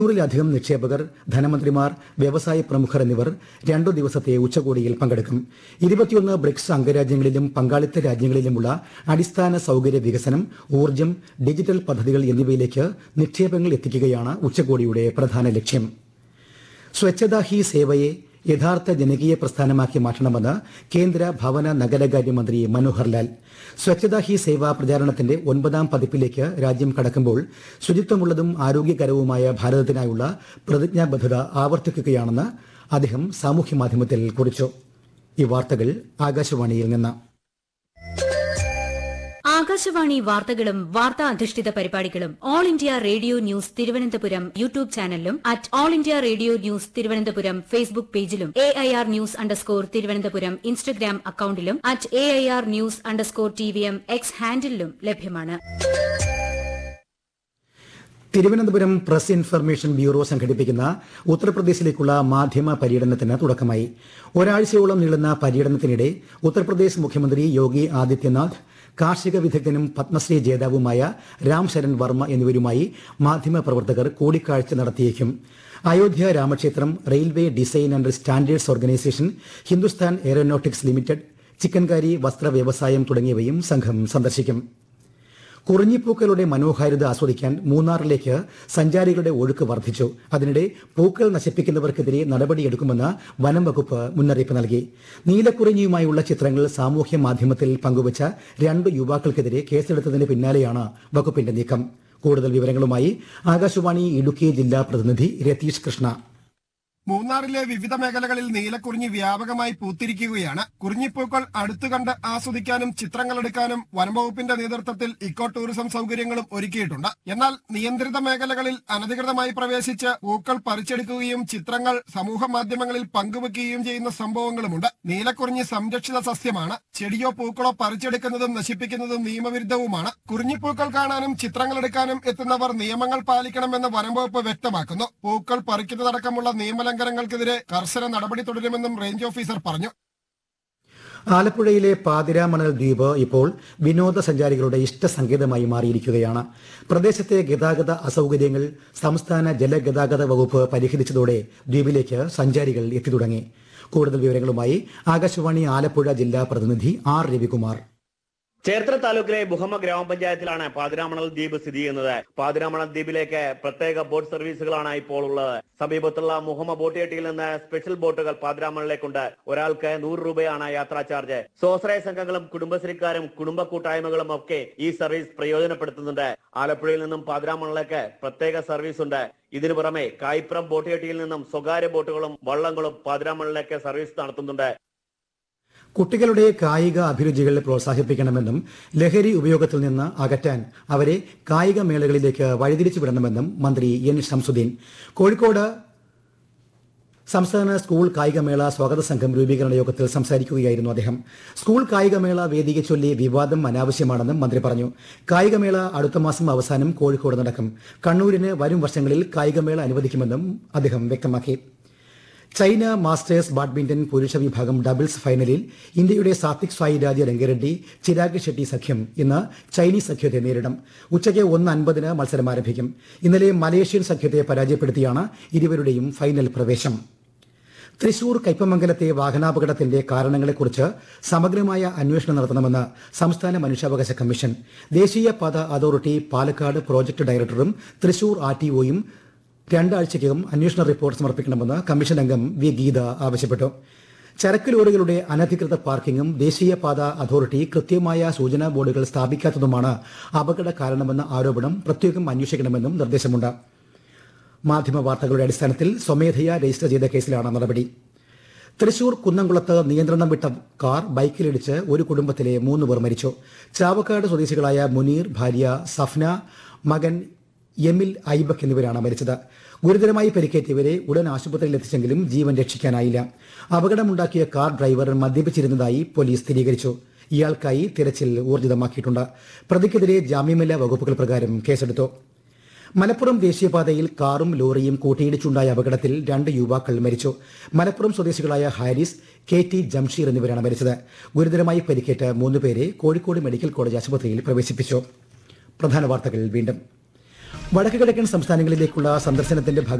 നൂറിലധികം നിക്ഷേപകർ ധനമന്ത്രിമാർ വ്യവസായ പ്രമുഖർ എന്നിവർ രണ്ടു ദിവസത്തെ ഉച്ചകോടിയിൽ പങ്കെടുക്കും ഇരുപത്തിയൊന്ന് ബ്രിക്സ് അംഗരാജ്യങ്ങളിലും പങ്കാളിത്ത രാജ്യങ്ങളിലുമുള്ള അടിസ്ഥാന സൌകര്യ വികസനം ഊർജ്ജം ഡിജിറ്റൽ പദ്ധതികൾ എന്നിവയിലേക്ക് നിക്ഷേപങ്ങൾ എത്തിക്കുകയാണ് ഉച്ചകോടിയുടെ പ്രധാന ലക്ഷ്യം സ്വച്ഛതാ ഹി സേവയെ യഥാർത്ഥ ജനകീയ പ്രസ്ഥാനമാക്കി മാറ്റണമെന്ന് കേന്ദ്ര ഭവന നഗരകാര്യമന്ത്രി മനോഹർ ലാൽ സ്വച്ഛതാ ഹി സേവ പ്രചാരണത്തിന്റെ ഒൻപതാം പതിപ്പിലേക്ക് രാജ്യം കടക്കുമ്പോൾ ശുചിത്വമുള്ളതും ആരോഗ്യകരവുമായ ഭാരതത്തിനായുള്ള പ്രതിജ്ഞാബദ്ധത ആവർത്തിക്കുകയാണെന്ന് അദ്ദേഹം സാമൂഹ്യമാധ്യമത്തിൽ കുറിച്ചു ഈ വാർത്തകൾ ആകാശവാണിയിൽ നിന്ന് ആകാശവാണി വാർത്തകളും വാർത്താ അധിഷ്ഠിത പരിപാടികളും All India Radio News Thiruvananthapuram YouTube ചാനലിലും at All India Radio News Thiruvananthapuram Facebook പേജിലും A I R news underscore Thiruvananthapuram Instagram അക്കൌണ്ടിലും at A I R news underscore T V M X ഹാൻഡിലും ലഭ്യമാണ് തിരുവനന്തപുരം പ്രസ് ഇൻഫർമേഷൻ ബ്യൂറോ സംഘടിപ്പിക്കുന്ന ഉത്തർപ്രദേശിലേക്കുള്ള മാധ്യമ പര്യടനത്തിന് തുടക്കമായി ഒരാഴ്ചയോളം നീളുന്ന പര്യടനത്തിനിടെ ഉത്തർപ്രദേശ് മുഖ്യമന്ത്രി യോഗി ആദിത്യനാഥ് കാർഷിക വിദഗ്ധനും പത്മശ്രീ ജേതാവുമായ രാം ശരൺ വർമ്മ എന്നിവരുമായി മാധ്യമപ്രവർത്തകർ കൂടിക്കാഴ്ച നടത്തിയേക്കും അയോധ്യ രാമക്ഷേത്രം Railway Design and Standards Organisation Hindustan Aeronautics Limited chikankari വസ്ത്ര വ്യവസായം തുടങ്ങിയവയും സംഘം സന്ദർശിക്കും കുറിഞ്ഞിപ്പൂക്കളുടെ മനോഹാരിത ആസ്വദിക്കാൻ മൂന്നാറിലേക്ക് സഞ്ചാരികളുടെ ഒഴുക്ക് വർദ്ധിച്ചു അതിനിടെ പൂക്കൾ നശിപ്പിക്കുന്നവർക്കെതിരെ നടപടിയെടുക്കുമെന്ന് വനം വകുപ്പ് മുന്നറിയിപ്പ് നൽകി നീലക്കുറിഞ്ഞിയുമായുള്ള ചിത്രങ്ങൾ സാമൂഹ്യ മാധ്യമത്തിൽ പങ്കുവച്ച രണ്ട് യുവാക്കൾക്കെതിരെ കേസെടുത്തതിന് പിന്നാലെയാണ് വകുപ്പിന്റെ നീക്കം കൂടുതൽ വിവരങ്ങളുമായി ആകാശവാണി ഇടുക്കി ജില്ലാ പ്രതിനിധി രതീഷ് കൃഷ്ണ മൂന്നാറിലെ വിവിധ മേഖലകളിൽ നീലക്കുറിഞ്ഞി വ്യാപകമായി പൂത്തിരിക്കുകയാണ് കുറിഞ്ഞിപ്പൂക്കൾ അടുത്തു കണ്ട് ആസ്വദിക്കാനും ചിത്രങ്ങളെടുക്കാനും വനംവകുപ്പിന്റെ നേതൃത്വത്തിൽ ഇക്കോ ടൂറിസം സൗകര്യങ്ങളും ഒരുക്കിയിട്ടുണ്ട് എന്നാൽ നിയന്ത്രിത മേഖലകളിൽ അനധികൃതമായി പ്രവേശിച്ച് പൂക്കൾ പറിച്ചെടുക്കുകയും ചിത്രങ്ങൾ സമൂഹ മാധ്യമങ്ങളിൽ പങ്കുവെക്കുകയും ചെയ്യുന്ന സംഭവങ്ങളുമുണ്ട് നീലക്കുറിഞ്ഞി സംരക്ഷിത സസ്യമാണ് ചെടിയോ പൂക്കളോ പറിച്ചെടുക്കുന്നതും നശിപ്പിക്കുന്നതും നിയമവിരുദ്ധവുമാണ് കുറിഞ്ഞിപ്പൂക്കൾ കാണാനും ചിത്രങ്ങളെടുക്കാനും എത്തുന്നവർ നിയമങ്ങൾ പാലിക്കണമെന്ന് വനംവകുപ്പ് വ്യക്തമാക്കുന്നു പൂക്കൾ പറിക്കുന്നതടക്കമുള്ള നിയമലംഘനങ്ങൾക്കെതിരെ കർശന നടപടി തുടരുമെന്നും റേഞ്ച് ഓഫീസർ പറഞ്ഞു ആലപ്പുഴയിലെ പാതിരാമണൽ ദ്വീപ് ഇപ്പോൾ വിനോദസഞ്ചാരികളുടെ ഇഷ്ടസങ്കേതമായി മാറിയിരിക്കുകയാണ് പ്രദേശത്തെ ഗതാഗത അസൗകര്യങ്ങൾ സംസ്ഥാന ജലഗതാഗത വകുപ്പ് പരിഹരിച്ചതോടെ ദ്വീപിലേക്ക് സഞ്ചാരികൾ എത്തിത്തുടങ്ങി കൂടുതൽ വിവരങ്ങളുമായി ആകാശവാണി ആലപ്പുഴ ജില്ലാ പ്രതിനിധി ആർ രവികുമാർ ചേർത്തല താലൂക്കിലെ മുഹമ്മ ഗ്രാമപഞ്ചായത്തിലാണ് പാതിരാമണൽ ദ്വീപ് സ്ഥിതി ചെയ്യുന്നത് പാതിരാമണൽ ദ്വീപിലേക്ക് പ്രത്യേക ബോട്ട് സർവീസുകളാണ് ഇപ്പോൾ ഉള്ളത് സമീപത്തുള്ള മുഹമ്മ ബോട്ട് ജെട്ടിയിൽ നിന്ന് സ്പെഷ്യൽ ബോട്ടുകൾ പാതിരാമണലിലേക്കുണ്ട് ഒരാൾക്ക് നൂറ് രൂപയാണ് യാത്രാ ചാർജ് സ്വാശ്രയ സംഘങ്ങളും കുടുംബശ്രീക്കാരും കുടുംബ കൂട്ടായ്മകളും ഒക്കെ ഈ സർവീസ് പ്രയോജനപ്പെടുത്തുന്നുണ്ട് ആലപ്പുഴയിൽ നിന്നും പാതിരാമണലിലേക്ക് പ്രത്യേക സർവീസ് ഉണ്ട് ഇതിനു പുറമെ കായിപ്രം ബോട്ട് ജെട്ടിയിൽ നിന്നും സ്വകാര്യ ബോട്ടുകളും വള്ളങ്ങളും പാതിരാമണലിലേക്ക് സർവീസ് നടത്തുന്നുണ്ട് കുട്ടികളുടെ കായിക അഭിരുചികൾ പ്രോത്സാഹിപ്പിക്കണമെന്നും ലഹരി ഉപയോഗത്തിൽ നിന്ന് അകറ്റാൻ അവരെ കായിക മേളകളിലേക്ക് വഴിതിരിച്ചു വിടണമെന്നും മന്ത്രി എൻ ഷംസുദ്ദീൻ കോഴിക്കോട് സംസ്ഥാന സ്കൂൾ കായികമേള സ്വാഗത സംഘം രൂപീകരണ യോഗത്തിൽ സംസാരിക്കുകയായിരുന്നു അദ്ദേഹം സ്കൂൾ കായികമേള വേദിയെ ചൊല്ലി വിവാദം അനാവശ്യമാണെന്നും മന്ത്രി പറഞ്ഞു കായികമേള അടുത്ത മാസം അവസാനം കോഴിക്കോട് നടക്കും കണ്ണൂരിന് വരും വർഷങ്ങളിൽ കായികമേള അനുവദിക്കുമെന്നും അദ്ദേഹം വ്യക്തമാക്കി ചൈന മാസ്റ്റേഴ്സ് ബാഡ്മിന്റൺ പുരുഷ വിഭാഗം ഡബിൾസ് ഫൈനലിൽ ഇന്ത്യയുടെ സാത്വിക് സായിരാജ് രംഗരെഡ്ഡി ചിരാഗ് ഷെട്ടി സഖ്യം ഇന്ന് ചൈനീസ് സഖ്യത്തെ നേരിടും ഉച്ചയ്ക്ക് ഒന്ന് അൻപതിന് മത്സരം ആരംഭിക്കും ഇന്നലെ മലേഷ്യൻ സഖ്യത്തെ പരാജയപ്പെടുത്തിയാണ് ഇരുവരുടെയും ഫൈനൽ പ്രവേശം തൃശൂർ കയ്പമംഗലത്തെ വാഹനാപകടത്തിന്റെ കാരണങ്ങളെക്കുറിച്ച് സമഗ്രമായ അന്വേഷണം നടത്തണമെന്ന് സംസ്ഥാന മനുഷ്യാവകാശ കമ്മീഷൻ ദേശീയപാത അതോറിറ്റി പാലക്കാട് പ്രോജക്ട് ഡയറക്ടറും തൃശൂർ ആർ ടി ഒയും രണ്ടാഴ്ചയ്ക്കകം അന്വേഷണ റിപ്പോർട്ട് സമർപ്പിക്കണമെന്ന് കമ്മീഷൻ അംഗം വി ഗീത ആവശ്യപ്പെട്ടു ചരക്ക് ലോറികളുടെ അനധികൃത പാർക്കിംഗും ദേശീയപാത അതോറിറ്റി കൃത്യമായ സൂചനാ ബോർഡുകൾ സ്ഥാപിക്കാത്തതുമാണ് അപകട കാരണമെന്ന ആരോപണം പ്രത്യേകം അന്വേഷിക്കണമെന്നും നിർദ്ദേശമുണ്ട് മാധ്യമ വാർത്തകളുടെ അടിസ്ഥാനത്തിൽ സ്വമേധയാ രജിസ്റ്റർ ചെയ്ത കേസിലാണ് നടപടി തൃശൂർ കുന്നംകുളത്ത് നിയന്ത്രണം വിട്ട കാർ ബൈക്കിലിടിച്ച് ഒരു കുടുംബത്തിലെ മൂന്ന് പേർ മരിച്ചു ചാവക്കാട് സ്വദേശികളായ മുനീർ ഭാര്യ സഫ്ന മകൻ എമിൽ ഐബക് എന്നിവരാണ് മരിച്ചത് ഗുരുതരമായി പരിക്കേറ്റവരെ ഉടൻ ആശുപത്രിയിൽ എത്തിച്ചെങ്കിലും ജീവൻ രക്ഷിക്കാനായില്ല അപകടമുണ്ടാക്കിയ കാർ ഡ്രൈവർ മദ്യപിച്ചിരുന്നതായി പോലീസ് സ്ഥിരീകരിച്ചു ഇയാൾക്കായി തിരച്ചിൽ ഊർജിതമാക്കിയിട്ടുണ്ട് പ്രതിക്കെതിരെ ജാമ്യമില്ലാ വകുപ്പുകൾ പ്രകാരം കേസെടുത്തു മലപ്പുറം ദേശീയപാതയിൽ കാറും ലോറിയും കൂട്ടിയിടിച്ചുണ്ടായ അപകടത്തിൽ രണ്ട് യുവാക്കൾ മരിച്ചു മലപ്പുറം സ്വദേശികളായ ഹാരിസ് കെ ടി ജംഷീർ എന്നിവരാണ് മരിച്ചത് ഗുരുതരമായി പരിക്കേറ്റ മൂന്നുപേരെ കോഴിക്കോട് മെഡിക്കൽ കോളേജ് ആശുപത്രിയിൽ പ്രവേശിപ്പിച്ചു പ്രധാന വാർത്തകൾ വീണ്ടും വടക്കു കിഴക്കൻ സംസ്ഥാനങ്ങളിലേക്കുള്ള സന്ദർശനത്തിന്റെ ഭാഗം